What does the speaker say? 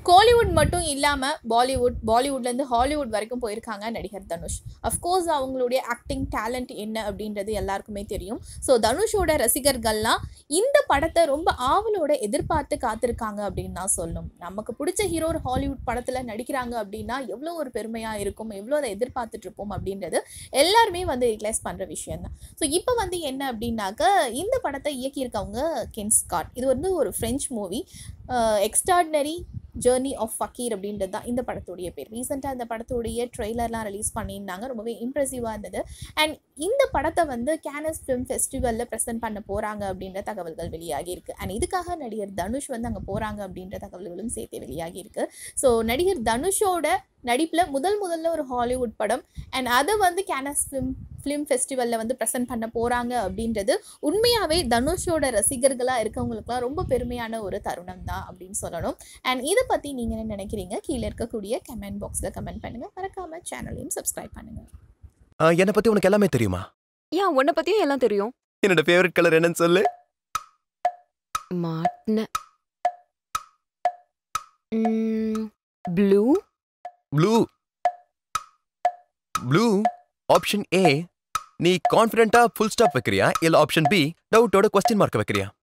கோலிவுட் மட்டும் இல்லாமல் பாலிவுட் பாலிவுட்லேருந்து ஹாலிவுட் வரைக்கும் போயிருக்காங்க நடிகர் தனுஷ் அஃப்கோர்ஸ் அவங்களுடைய ஆக்டிங் டேலண்ட் என்ன அப்படின்றது எல்லாருக்குமே தெரியும் ஸோ தனுஷோட ரசிகர்கள்லாம் இந்த படத்தை ரொம்ப ஆவலோட எதிர்பார்த்து காத்திருக்காங்க அப்படின்னு தான் சொல்லணும் நமக்கு பிடிச்ச ஹீரோ ஒரு ஹாலிவுட் படத்தில் நடிக்கிறாங்க அப்படின்னா எவ்வளோ ஒரு பெருமையாக இருக்கும் எவ்வளோ அதை எதிர்பார்த்துட்டு இருப்போம் அப்படின்றது எல்லாருமே வந்து ரிலைஸ் பண்ணுற விஷயம் தான் ஸோ இப்போ வந்து என்ன அப்படின்னாக்க இந்த படத்தை இயக்கியிருக்கவங்க கென் ஸ்காட் இது வந்து ஒரு French movie extraordinary journey of Fakir அப்படின்றது தான் இந்த படத்துடைய பேர் ரீசெண்டாக இந்த படத்துடைய ட்ரெய்லர்லாம் ரிலீஸ் பண்ணியிருந்தாங்க ரொம்பவே இம்ப்ரெசிவாக இருந்தது அண்ட் இந்த படத்தை வந்து கேனஸ் ஃபிலிம் ஃபெஸ்டிவலில் ப்ரெசென்ட் பண்ண போகிறாங்க அப்படின்ற தகவல்கள் வெளியாகி இருக்கு அண்ட் இதுக்காக நடிகர் தனுஷ் வந்து அங்கே போகிறாங்க அப்படின்ற தகவல்களும் சேர்த்து வெளியாகி இருக்கு ஸோ நடிகர் தனுஷோட நடிப்பில் முதல் முதல்ல ஒரு ஹாலிவுட் படம் அண்ட் அதை வந்து கேனஸ் ஃபிலிம் ஃபிலிம் ஃபெஸ்டிவலில் வந்து ப்ரெசென்ட் பண்ண போகிறாங்க அப்படின்றது உண்மையாகவே தனுஷோட ரசிகர்களாக இருக்கவங்களுக்குலாம் ரொம்ப பெருமையான ஒரு தருணம் தான் அப்படின்னு சொல்லணும் அண்ட் இதை பற்றி நீங்கள் என்ன நினைக்கிறீங்க கீழே இருக்கக்கூடிய கமெண்ட் பாக்ஸில் கமெண்ட் பண்ணுங்கள் மறக்காமல் சேனலையும் சப்ஸ்கிரைப் பண்ணுங்கள் ஆ, என்னை பத்தி உனக்கு எல்லாமே தெரியுமா ஏன் உன்னை பத்தியும் எல்லாம் தெரியும் என்னோட ஃபேவரட் கலர் என்னன்னு சொல்லு மாட்டின blue blue blue option A நீ கான்ஃபிடென்ட்டா ஃபுல் ஸ்டாப் வைக்கிறியா இல்ல ஆப்ஷன் பி டவுட்டோட கொஸ்டின் மார்க் வைக்கிறியா